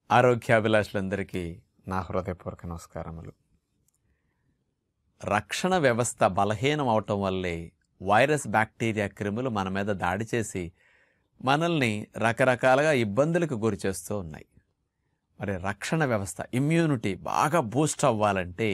ఆరోగ్యాభిలాషులందరికీ నా హృదయపూర్వక నమస్కారములు రక్షణ వ్యవస్థ బలహీనం అవటం వల్లే వైరస్ బ్యాక్టీరియా క్రిములు మన మీద దాడి చేసి మనల్ని రకరకాలుగా ఇబ్బందులకు గురి చేస్తూ ఉన్నాయి మరి రక్షణ వ్యవస్థ ఇమ్యూనిటీ బాగా బూస్ట్ అవ్వాలంటే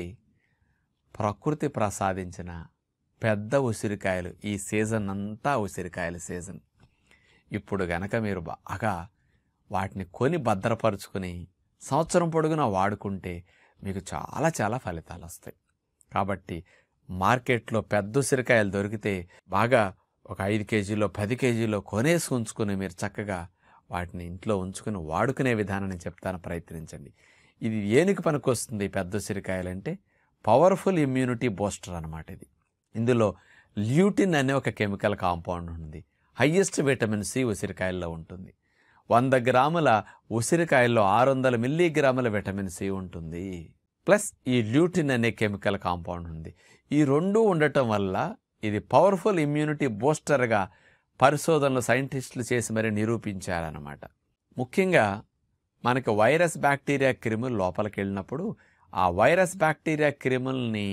ప్రకృతి ప్రసాదించిన పెద్ద ఉసిరికాయలు ఈ సీజన్ అంతా ఉసిరికాయల సీజన్ ఇప్పుడు గనక మీరు బాగా వాటిని కొని భద్రపరుచుకుని సంవత్సరం పొడుగునా వాడుకుంటే మీకు చాలా చాలా ఫలితాలు వస్తాయి కాబట్టి మార్కెట్లో పెద్ద ఉసిరికాయలు దొరికితే బాగా ఒక ఐదు కేజీలో పది కేజీలో కొనేసి ఉంచుకుని మీరు చక్కగా వాటిని ఇంట్లో ఉంచుకుని వాడుకునే విధానం నేను చెప్తాను ప్రయత్నించండి ఇది ఏనికి పనికొస్తుంది ఈ పెద్ద ఉసిరికాయలు అంటే పవర్ఫుల్ ఇమ్యూనిటీ బూస్టర్ అన్నమాట ఇది ఇందులో ల్యూటిన్ అనే ఒక కెమికల్ కాంపౌండ్ ఉంది హయ్యెస్ట్ విటమిన్ సి ఉసిరికాయల్లో ఉంటుంది వంద గ్రాముల ఉసిరికాయల్లో ఆరు వందల మిల్లీగ్రాముల విటమిన్ సి ఉంటుంది ప్లస్ ఈ ల్యూటిన్ అనే కెమికల్ కాంపౌండ్ ఉంది ఈ రెండు ఉండటం వల్ల ఇది పవర్ఫుల్ ఇమ్యూనిటీ బూస్టర్గా పరిశోధనలు సైంటిస్టులు చేసి మరి నిరూపించారన్నమాట ముఖ్యంగా మనకి వైరస్ బ్యాక్టీరియా క్రిములు లోపలికి వెళ్ళినప్పుడు ఆ వైరస్ బ్యాక్టీరియా క్రిముల్ని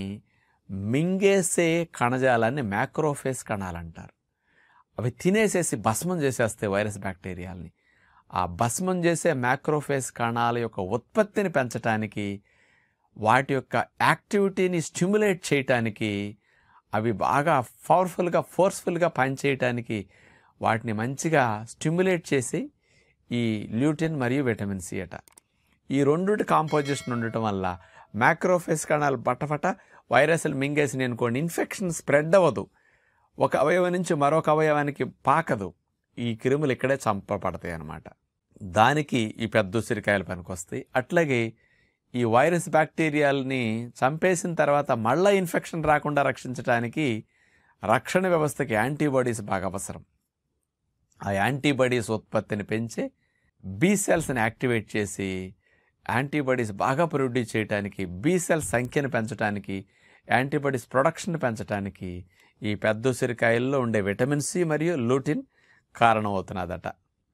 మింగేసే కణజాలాన్ని మ్యాక్రోఫేస్ కణాలు అంటారు అవి తినేసేసి భస్మం చేసేస్తాయి వైరస్ బ్యాక్టీరియాల్ని ఆ భస్మం చేసే మ్యాక్రోఫేస్ కణాల యొక్క ఉత్పత్తిని పెంచడానికి వాటి యొక్క యాక్టివిటీని స్టిమ్యులేట్ చేయటానికి అవి బాగా పవర్ఫుల్గా ఫోర్స్ఫుల్గా పనిచేయటానికి వాటిని మంచిగా స్టిమ్యులేట్ చేసి ఈ ల్యూటిన్ మరియు విటమిన్ సి అట ఈ రెండుటి కాంపోజిషన్ ఉండటం వల్ల మ్యాక్రోఫేస్ కణాలు బట్టఫట వైరస్లు మింగేసి అనుకోండి ఇన్ఫెక్షన్ స్ప్రెడ్ అవ్వదు ఒక అవయవం నుంచి మరొక అవయవానికి పాకదు ఈ క్రిములు ఇక్కడే చంపబడతాయి అన్నమాట దానికి ఈ పెద్ద ఉసిరికాయలు పనికొస్తాయి అట్లాగే ఈ వైరస్ బ్యాక్టీరియాలని చంపేసిన తర్వాత మళ్ళీ ఇన్ఫెక్షన్ రాకుండా రక్షించడానికి రక్షణ వ్యవస్థకి యాంటీబాడీస్ బాగా అవసరం ఆ యాంటీబాడీస్ ఉత్పత్తిని పెంచే బీ సెల్స్ని యాక్టివేట్ చేసి యాంటీబాడీస్ బాగా ప్రొడ్యూస్ చేయడానికి బీ సెల్స్ సంఖ్యను పెంచడానికి యాంటీబాడీస్ ప్రొడక్షన్ పెంచడానికి ఈ పెద్ద ఉసిరికాయల్లో ఉండే విటమిన్ సి మరియు లూటిన్ కారణమవుతున్నదట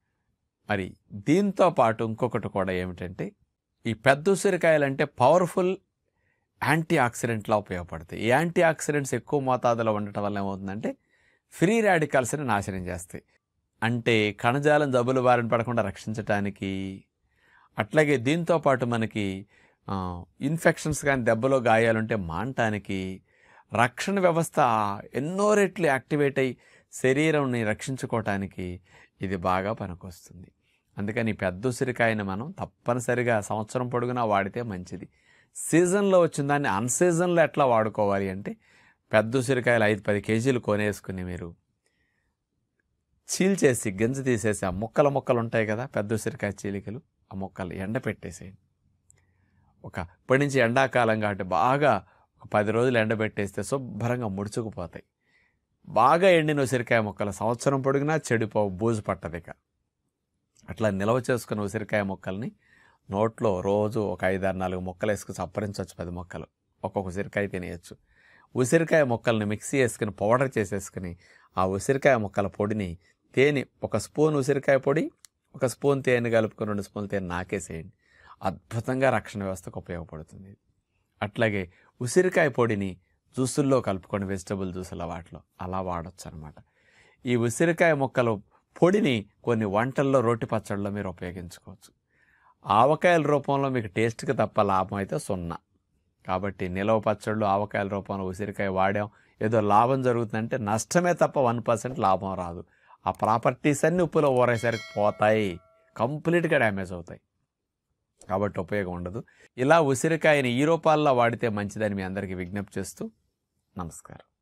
మరి దీంతో పాటు ఇంకొకటి కూడా ఏమిటంటే ఈ పెద్ద ఉసిరికాయలు అంటే పవర్ఫుల్ యాంటీ ఆక్సిడెంట్లా ఉపయోగపడతాయి ఈ యాంటీ ఆక్సిడెంట్స్ ఎక్కువ మోతాదులో ఉండటం వల్ల ఏమవుతుందంటే ఫ్రీ రాడికల్స్ని నాశనం చేస్తాయి అంటే కణజాలం జబ్బులు బారిన పడకుండా రక్షించటానికి అట్లాగే దీంతో పాటు మనకి ఇన్ఫెక్షన్స్ కానీ దెబ్బలో గాయాలుంటే మానటానికి రక్షణ వ్యవస్థ ఎన్నో రెట్లు యాక్టివేట్ అయ్యి శరీరంని రక్షించుకోవటానికి ఇది బాగా పనికొస్తుంది అందుకని ఈ పెద్ద ఉసిరికాయని మనం తప్పనిసరిగా సంవత్సరం పొడుగునా వాడితే మంచిది సీజన్లో వచ్చిన దాన్ని అన్సీజన్లో ఎట్లా వాడుకోవాలి అంటే పెద్ద ఉసిరికాయలు ఐదు పది కేజీలు కొనేసుకుని మీరు చీల్చేసి గింజ తీసేసి ఆ ముక్కల ముక్కలు ఉంటాయి కదా పెద్ద ఉసిరికాయ చీలికలు ఆ ముక్కలు ఎండ పెట్టేసేయండి ఒక ఇప్పటి నుంచి ఎండాకాలం కాబట్టి బాగా ఒక పది రోజులు ఎండబెట్టేస్తే శుభ్రంగా ముడుచుకుపోతాయి బాగా ఎండిన ఉసిరికాయ ముక్కలు సంవత్సరం పొడిగినా చెడిపోవు బూజు పట్టదు ఇక అట్లా నిల్వ చేసుకున్న ఉసిరికాయ ముక్కల్ని నోట్లో రోజు ఒక ఐదారు నాలుగు ముక్కలు వేసుకుని చప్పరించవచ్చు పది మొక్కలు ఒక్కొక్క ఉసిరికాయ తినేయచ్చు ఉసిరికాయ ముక్కల్ని మిక్సీ వేసుకుని పౌడర్ చేసేసుకుని ఆ ఉసిరికాయ ముక్కల పొడిని తేనె ఒక స్పూన్ ఉసిరికాయ పొడి ఒక స్పూన్ తేనె కలుపుకొని రెండు స్పూన్లు తేనె నాకేసేయండి అద్భుతంగా రక్షణ వ్యవస్థకు ఉపయోగపడుతుంది అట్లాగే ఉసిరికాయ పొడిని జ్యూసుల్లో కలుపుకొని వెజిటబుల్ జ్యూసుల వాటిలో అలా వాడచ్చు అనమాట ఈ ఉసిరికాయ ముక్కలు పొడిని కొన్ని వంటల్లో రోటి పచ్చళ్ళలో మీరు ఉపయోగించుకోవచ్చు ఆవకాయల రూపంలో మీకు టేస్ట్కి తప్ప లాభం అయితే సున్నా కాబట్టి నిలవ పచ్చళ్ళు ఆవకాయల రూపంలో ఉసిరికాయ వాడాం ఏదో లాభం జరుగుతుందంటే నష్టమే తప్ప వన్ పర్సెంట్ లాభం రాదు ఆ ప్రాపర్టీస్ అన్ని ఉప్పులో ఊరేసరికి పోతాయి కంప్లీట్గా డ్యామేజ్ అవుతాయి కాబట్టి ఉపయోగం ఉండదు ఇలా ఉసిరికాయని ఈ రూపాల్లో వాడితే మంచిదని మీ అందరికీ విజ్ఞప్తి చేస్తూ నమస్కారం